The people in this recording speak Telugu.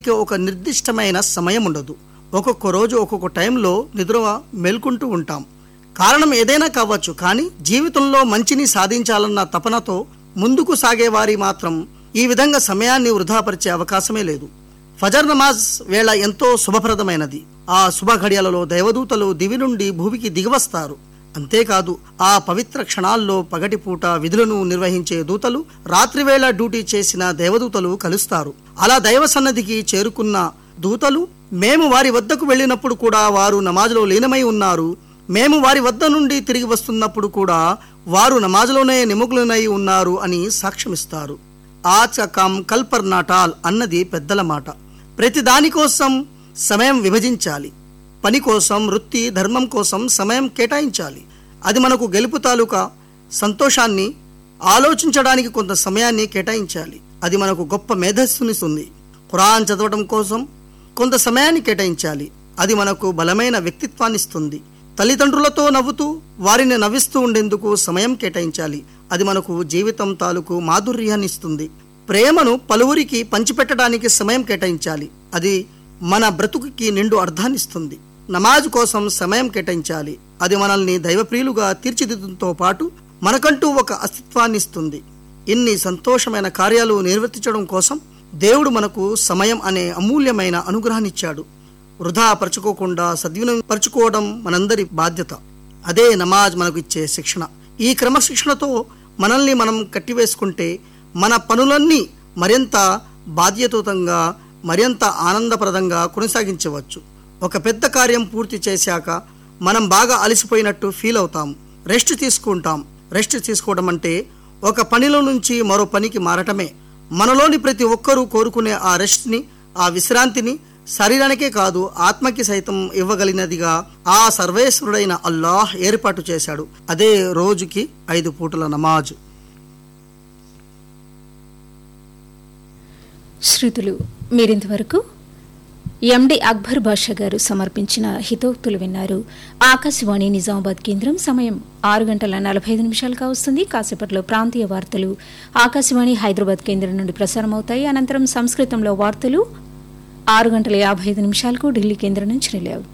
నిద్రకి ఒక నిర్దిష్టమైన సమయం ఉండదు ఒక్కొక్క రోజు ఒక్కొక్క టైంలో నిద్ర మేల్కొంటూ ఉంటాం కారణం ఏదైనా కావచ్చు కానీ జీవితంలో మంచిని సాధించాలన్న తపనతో ముందుకు సాగేవారి మాత్రం ఈ విధంగా సమయాన్ని వృధాపరిచే అవకాశమే లేదు ఫజర్ నమాజ్ వేళ ఎంతో శుభప్రదమైనది ఆ శుభ ఘడియలలో దైవదూతలు దివి నుండి భూమికి దిగివస్తారు అంతేకాదు ఆ పవిత్ర క్షణాల్లో పగటిపూట విధులను నిర్వహించే దూతలు రాత్రివేళ డ్యూటీ చేసిన దేవదూతలు కలుస్తారు అలా దైవ సన్నధికి చేరుకున్న దూతలు మేము వారి వద్దకు వెళ్ళినప్పుడు కూడా వారు నమాజులో లీనమై ఉన్నారు మేము వారి వద్ద నుండి తిరిగి వస్తున్నప్పుడు కూడా వారు నమాజులోనే నిమగ్నులై ఉన్నారు అని సాక్ష్యమిస్తారు ఆచకం కల్పర్ నాటాల్ అన్నది పెద్దల మాట ప్రతి దానికోసం సమయం విభజించాలి పని కోసం వృత్తి ధర్మం కోసం సమయం కేటాయించాలి అది మనకు గెలుపు తాలూకా సంతోషాన్ని ఆలోచించడానికి కొంత సమయాన్ని కేటాయించాలి అది మనకు గొప్ప మేధస్సునిస్తుంది ఖురాన్ చదవడం కోసం కొంత సమయాన్ని కేటాయించాలి అది మనకు బలమైన వ్యక్తిత్వాన్ని ఇస్తుంది తల్లిదండ్రులతో నవ్వుతూ వారిని నవ్విస్తూ ఉండేందుకు సమయం కేటాయించాలి అది మనకు జీవితం తాలూకు మాధుర్యాన్ని ఇస్తుంది ప్రేమను పలువురికి పంచిపెట్టడానికి సమయం కేటాయించాలి అది మన బ్రతుకుకి నిండు అర్థాన్నిస్తుంది నమాజ్ కోసం సమయం కేటాయించాలి అది మనల్ని దైవప్రియులుగా తీర్చిదిద్దడంతో పాటు మనకంటూ ఒక అస్తిత్వాన్ని ఇస్తుంది ఇన్ని సంతోషమైన కార్యాలు నిర్వర్తించడం కోసం దేవుడు మనకు సమయం అనే అమూల్యమైన అనుగ్రహాన్ని ఇచ్చాడు వృధా పరచుకోకుండా సద్వినియోగపరచుకోవడం మనందరి బాధ్యత అదే నమాజ్ మనకు ఇచ్చే శిక్షణ ఈ క్రమశిక్షణతో మనల్ని మనం కట్టివేసుకుంటే మన పనులన్నీ మరింత బాధ్యతాయుతంగా మరింత ఆనందప్రదంగా కొనసాగించవచ్చు ఒక పెద్ద కార్యం పూర్తి చేశాక మనం బాగా అలసిపోయినట్టు ఫీల్ అవుతాం రెస్ట్ తీసుకుంటాం రెస్ట్ తీసుకోవడం అంటే ఒక పనిలో నుంచి మరో పనికి మారటమే మనలోని ప్రతి ఒక్కరూ కోరుకునే ఆ రెస్ట్ని ఆ విశ్రాంతిని శరీరానికే కాదు ఆత్మకి సైతం ఇవ్వగలిగినదిగా ఆ సర్వేశ్వరుడైన అల్లాహ్ ఏర్పాటు చేశాడు అదే రోజుకి ఐదు పూటల నమాజ్ శ్రుతులు మీరింతవరకు ఎండి అక్బర్ బాషా గారు సమర్పించిన హితోక్తులు విన్నారు ఆకాశవాణి నిజామాబాద్ కేంద్రం సమయం ఆరు గంటల నలభై ఐదు నిమిషాలుగా వస్తుంది కాసేపట్లో ప్రాంతీయ వార్తలు ఆకాశవాణి హైదరాబాద్ కేంద్రం నుండి ప్రసారమవుతాయి అనంతరం సంస్కృతంలో వార్తలు ఆరు గంటల యాభై ఐదు నిమిషాలకు ఢిల్లీ కేంద్రం నుంచి రిలే అవుతాయి